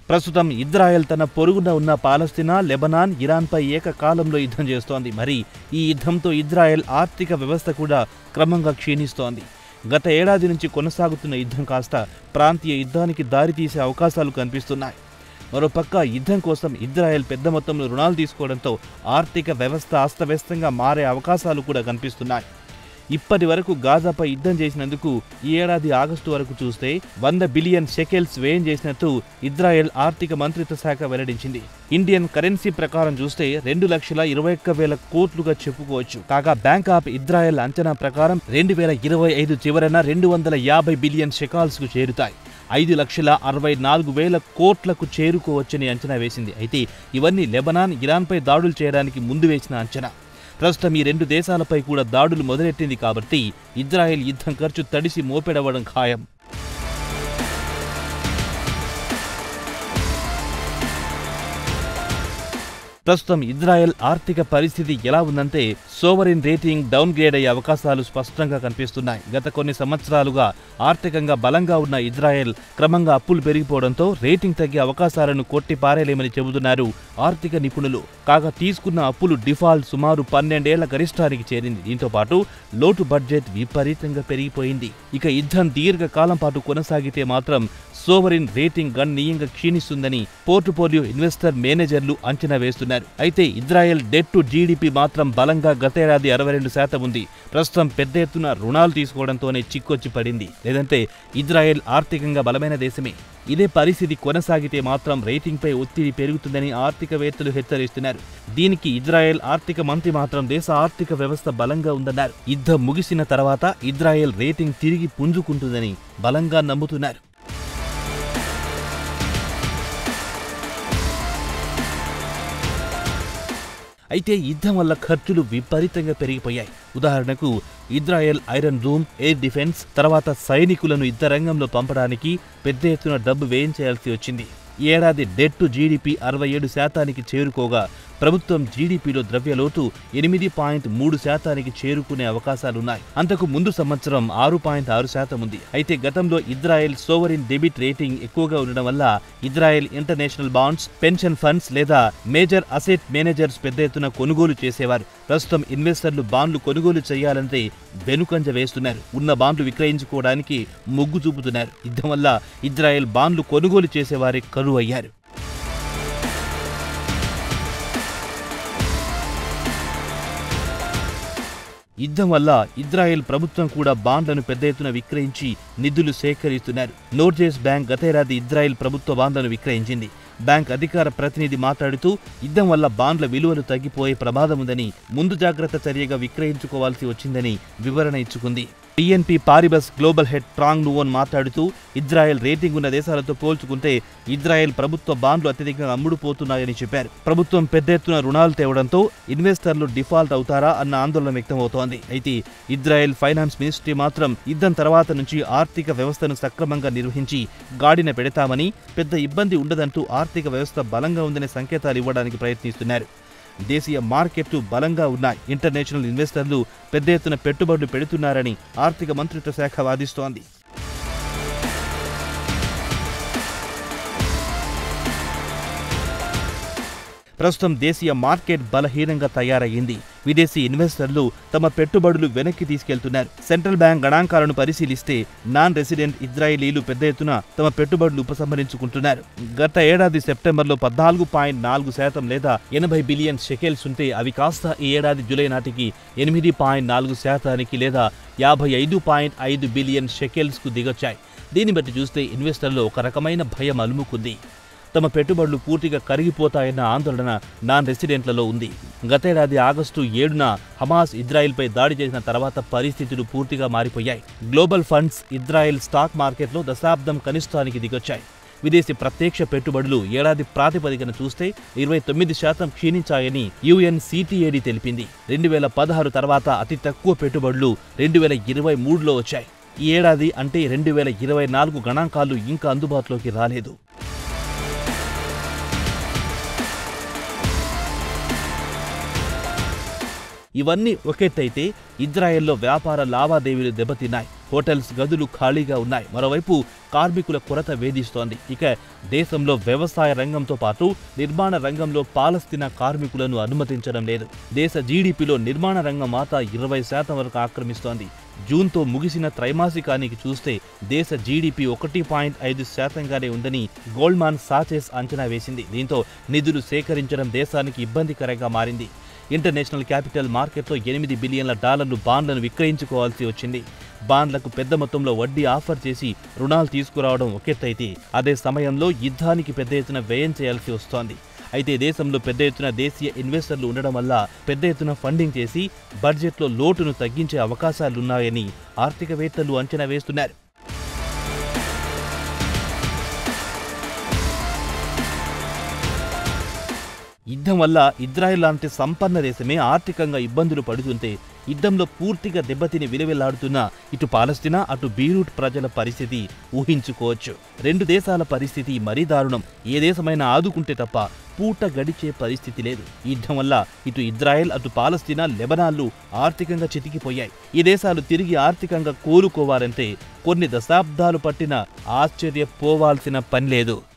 ప్రస్తుతం ఇజ్రాయెల్ తన పొరుగున ఉన్న పాలస్తీనా లెబనాన్ ఇరాన్పై ఏకకాలంలో యుద్ధం చేస్తోంది మరి ఈ యుద్ధంతో ఇజ్రాయెల్ ఆర్థిక వ్యవస్థ కూడా క్రమంగా క్షీణిస్తోంది గత ఏడాది నుంచి కొనసాగుతున్న యుద్ధం కాస్త ప్రాంతీయ యుద్ధానికి దారితీసే అవకాశాలు కనిపిస్తున్నాయి మరోపక్క యుద్ధం కోసం ఇజ్రాయెల్ పెద్ద మొత్తంలో రుణాలు తీసుకోవడంతో ఆర్థిక వ్యవస్థ అస్తవ్యస్తంగా మారే అవకాశాలు కూడా కనిపిస్తున్నాయి ఇప్పటి వరకు గాజాపై యుద్ధం చేసినందుకు ఈ ఏడాది ఆగస్టు వరకు చూస్తే వంద బిలియన్ షెకెల్స్ వ్యయం చేసినట్టు ఇజ్రాయెల్ ఆర్థిక మంత్రిత్వ శాఖ వెల్లడించింది ఇండియన్ కరెన్సీ ప్రకారం చూస్తే రెండు లక్షల ఇరవై ఒక్క వేల కోట్లుగా చెప్పుకోవచ్చు కాగా బ్యాంక్ ఆఫ్ ఇజ్రాయెల్ అంచనా ప్రకారం రెండు వేల ఇరవై ఐదు చివరన రెండు వందల యాభై బిలియన్ షెకాల్స్ కు చేరుతాయి ఐదు లక్షల అరవై నాలుగు వేల కోట్లకు చేరుకోవచ్చని అంచనా వేసింది అయితే ఇవన్నీ లెబనాన్ ఇరాన్పై దాడులు చేయడానికి ముందు వేసిన అంచనా ప్రస్తుతం ఈ రెండు దేశాలపై కూడా దాడులు మొదలెట్టింది కాబట్టి ఇజ్రాయెల్ యుద్ధం ఖర్చు తడిసి మోపెడవడం ఖాయం ప్రస్తుతం ఇజ్రాయెల్ ఆర్థిక పరిస్థితి ఎలా ఉందంటే సోవరిన్ రేటింగ్ డౌన్ గ్రేడ్ అయ్యే అవకాశాలు స్పష్టంగా కనిపిస్తున్నాయి గత కొన్ని సంవత్సరాలుగా ఆర్థికంగా బలంగా ఉన్న ఇజ్రాయెల్ క్రమంగా అప్పులు పెరిగిపోవడంతో రేటింగ్ తగ్గే అవకాశాలను కొట్టి పారేలేమని చెబుతున్నారు ఆర్థిక నిపుణులు కాగా తీసుకున్న అప్పులు డిఫాల్ట్ సుమారు పన్నెండేళ్ల గరిష్టానికి చేరింది దీంతో పాటు లోటు బడ్జెట్ విపరీతంగా పెరిగిపోయింది ఇక యుద్ధం దీర్ఘకాలం పాటు కొనసాగితే మాత్రం సోవరిన్ రేటింగ్ గణనీయంగా క్షీణిస్తుందని పోర్టుపోలియో ఇన్వెస్టర్ మేనేజర్లు అంచనా వేస్తున్నారు అయితే ఇజ్రాయెల్ డెట్ టు జీడిపి మాత్రం బలంగా గతేడాది అరవై రెండు శాతం ఉంది ప్రస్తుతం పెద్ద ఎత్తున రుణాలు తీసుకోవడంతోనే చిక్కొచ్చి పడింది లేదంటే ఇజ్రాయెల్ ఆర్థికంగా బలమైన దేశమే ఇదే పరిస్థితి కొనసాగితే మాత్రం రేటింగ్పై ఒత్తిడి పెరుగుతుందని ఆర్థికవేత్తలు హెచ్చరిస్తున్నారు దీనికి ఇజ్రాయెల్ ఆర్థిక మంత్రి మాత్రం దేశ ఆర్థిక వ్యవస్థ బలంగా ఉందన్నారు యుద్ధం ముగిసిన తర్వాత ఇజ్రాయెల్ రేటింగ్ తిరిగి పుంజుకుంటుందని బలంగా నమ్ముతున్నారు అయితే యుద్ధం వల్ల ఖర్చులు విపరీతంగా పెరిగిపోయాయి ఉదాహరణకు Israel iron dome air defence తర్వాత సైనికులను యుద్ధ రంగంలో పంపడానికి పెద్ద ఎత్తున డబ్బు వేయించేయాల్సి వచ్చింది ఈ ఏడాది డెట్ టు జీడిపి అరవై ఏడు శాతానికి చేరుకోగా ప్రభుత్వం జీడిపిలో ద్రవ్యలోటు ఎనిమిది పాయింట్ మూడు శాతానికి చేరుకునే అవకాశాలున్నాయి అంతకు ముందు సంవత్సరం ఆరు పాయింట్ ఆరు శాతం ఉంది అయితే గతంలో ఇజ్రాయెల్ సోవరిన్ డెబిట్ రేటింగ్ ఎక్కువగా ఉండడం వల్ల Israel international bonds pension funds లేదా మేజర్ అసెట్ మేనేజర్స్ పెద్ద ఎత్తున కొనుగోలు చేసేవారు ప్రస్తుతం ఇన్వెస్టర్లు బాండ్లు కొనుగోలు చేయాలంటే వెనుకంజ వేస్తున్నారు ఉన్న బాండ్లు విక్రయించుకోవడానికి మొగ్గు చూపుతున్నారు యుద్ధం వల్ల ఇజ్రాయెల్ బాండ్లు కొనుగోలు చేసేవారే కరువు అయ్యారు యుద్ధం వల్ల ఇజ్రాయెల్ ప్రభుత్వం కూడా బాండ్లను పెద్ద ఎత్తున విక్రయించి నిధులు సేకరిస్తున్నారు నోర్జేస్ బ్యాంక్ గతేడాది ఇజ్రాయెల్ ప్రభుత్వ బాండ్లను విక్రయించింది బ్యాంక్ అధికార ప్రతినిధి మాట్లాడుతూ యుద్ధం వల్ల బాండ్ల విలువలు తగ్గిపోయే ప్రమాదం ఉందని ముందు జాగ్రత్త చర్యగా విక్రయించుకోవాల్సి వచ్చిందని వివరణ ఇచ్చుకుంది టీఎన్పీ పారిబస్ గ్లోబల్ హెడ్ ట్రాంగ్ నువోన్ మాట్లాడుతూ ఇజ్రాయెల్ రేటింగ్ ఉన్న దేశాలతో పోల్చుకుంటే ఇజ్రాయెల్ ప్రభుత్వ బాండ్లు అత్యధికంగా అమ్ముడుపోతున్నాయని చెప్పారు ప్రభుత్వం పెద్ద ఎత్తున రుణాలు తేవడంతో ఇన్వెస్టర్లు డిఫాల్ట్ అవుతారా అన్న ఆందోళన వ్యక్తమవుతోంది అయితే ఇజ్రాయెల్ ఫైనాన్స్ మినిస్ట్రీ మాత్రం యుద్ధం తర్వాత నుంచి ఆర్థిక వ్యవస్థను సక్రమంగా నిర్వహించి గాడిన పెడతామని పెద్ద ఇబ్బంది ఉండదంటూ ఆర్థిక వ్యవస్థ బలంగా ఉందనే సంకేతాలు ఇవ్వడానికి ప్రయత్నిస్తున్నారు దేశీయ మార్కెట్లు బలంగా ఉన్నాయి ఇంటర్నేషనల్ ఇన్వెస్టర్లు పెద్ద ఎత్తున పెట్టుబడులు పెడుతున్నారని ఆర్థిక మంత్రిత్వ శాఖ వాదిస్తోంది ప్రస్తుతం దేశీయ మార్కెట్ బలహీనంగా తయారయ్యింది విదేశీ ఇన్వెస్టర్లు తమ పెట్టుబడులు వెనక్కి తీసుకెళ్తున్నారు సెంట్రల్ బ్యాంక్ గణాంకాలను పరిశీలిస్తే నాన్ రెసిడెంట్ ఇజ్రాయిలీలు పెద్ద ఎత్తున తమ పెట్టుబడులు ఉపసంహరించుకుంటున్నారు గత ఏడాది సెప్టెంబర్లో పద్నాలుగు పాయింట్ నాలుగు శాతం లేదా ఎనభై బిలియన్ షెకెల్స్ ఉంటే అవి కాస్త ఈ ఏడాది జూలై నాటికి ఎనిమిది పాయింట్ నాలుగు శాతానికి లేదా యాభై ఐదు పాయింట్ ఐదు బిలియన్ షెకెల్స్కు దిగొచ్చాయి దీన్ని బట్టి చూస్తే ఇన్వెస్టర్లు ఒక రకమైన భయం అలుముకుంది తమ పెట్టుబడులు పూర్తిగా కరిగిపోతాయన్న ఆందోళన నాన్ రెసిడెంట్లలో ఉంది గతేడాది ఆగస్టు ఏడున హమాస్ ఇజ్రాయెల్పై దాడి చేసిన తర్వాత పరిస్థితులు పూర్తిగా మారిపోయాయి గ్లోబల్ ఫండ్స్ ఇజ్రాయెల్ స్టాక్ మార్కెట్లో దశాబ్దం కనిష్టానికి దిగొచ్చాయి విదేశీ ప్రత్యక్ష పెట్టుబడులు ఏడాది ప్రాతిపదికన చూస్తే ఇరవై తొమ్మిది శాతం క్షీణించాయని యుఎన్సిటిఏడి తెలిపింది రెండు వేల పదహారు తర్వాత అతి తక్కువ పెట్టుబడులు రెండు వేల ఇరవై మూడులో వచ్చాయి ఈ ఏడాది అంటే రెండు వేల ఇరవై నాలుగు గణాంకాలు ఇంకా అందుబాటులోకి రాలేదు ఇవన్నీ ఒకెత్తైతే ఇజ్రాయెల్లో వ్యాపార లావాదేవీలు దెబ్బతిన్నాయి హోటల్స్ గదులు ఖాళీగా ఉన్నాయి మరోవైపు కార్మికుల కొరత వేధిస్తోంది ఇక దేశంలో వ్యవసాయ రంగంతో పాటు నిర్మాణ రంగంలో పాలస్తీనా కార్మికులను అనుమతించడం లేదు దేశ జీడిపిలో నిర్మాణ రంగం మాత ఇరవై శాతం వరకు ఆక్రమిస్తోంది జూన్తో ముగిసిన త్రైమాసికానికి చూస్తే దేశ జీడిపి ఒకటి పాయింట్ ఐదు శాతంగానే ఉందని గోల్డ్మాన్ సాచెస్ అంచనా వేసింది దీంతో నిధులు సేకరించడం దేశానికి ఇబ్బందికరంగా మారింది ఇంటర్నేషనల్ క్యాపిటల్ మార్కెట్లో ఎనిమిది బిలియన్ల డాలర్లు బాండ్లను విక్రయించుకోవాల్సి వచ్చింది బాండ్లకు పెద్ద మొత్తంలో వడ్డీ ఆఫర్ చేసి రుణాలు తీసుకురావడం ఒకెత్తైతే అదే సమయంలో యుద్ధానికి పెద్ద ఎత్తున వ్యయం చేయాల్సి వస్తోంది అయితే దేశంలో పెద్ద ఎత్తున దేశీయ ఇన్వెస్టర్లు ఉండడం వల్ల పెద్ద ఎత్తున ఫండింగ్ చేసి బడ్జెట్లో లోటును తగ్గించే అవకాశాలున్నాయని ఆర్థికవేత్తలు అంచనా వేస్తున్నారు యుద్ధం వల్ల ఇజ్రాయెల్ లాంటి సంపన్న దేశమే ఆర్థికంగా ఇబ్బందులు పడుతుంటే యుద్ధంలో పూర్తిగా దెబ్బతిని విలువెల్లాడుతున్న ఇటు పాలస్తీనా అటు బీరూట్ ప్రజల పరిస్థితి ఊహించుకోవచ్చు రెండు దేశాల పరిస్థితి మరీ దారుణం ఏ దేశమైనా ఆదుకుంటే తప్ప పూట గడిచే పరిస్థితి లేదు ఈ యుద్ధం వల్ల ఇటు ఇజ్రాయెల్ అటు పాలస్తీనా లెబనాన్లు ఆర్థికంగా చితికిపోయాయి ఈ దేశాలు తిరిగి ఆర్థికంగా కోలుకోవాలంటే కొన్ని దశాబ్దాలు పట్టిన ఆశ్చర్యపోవాల్సిన పని లేదు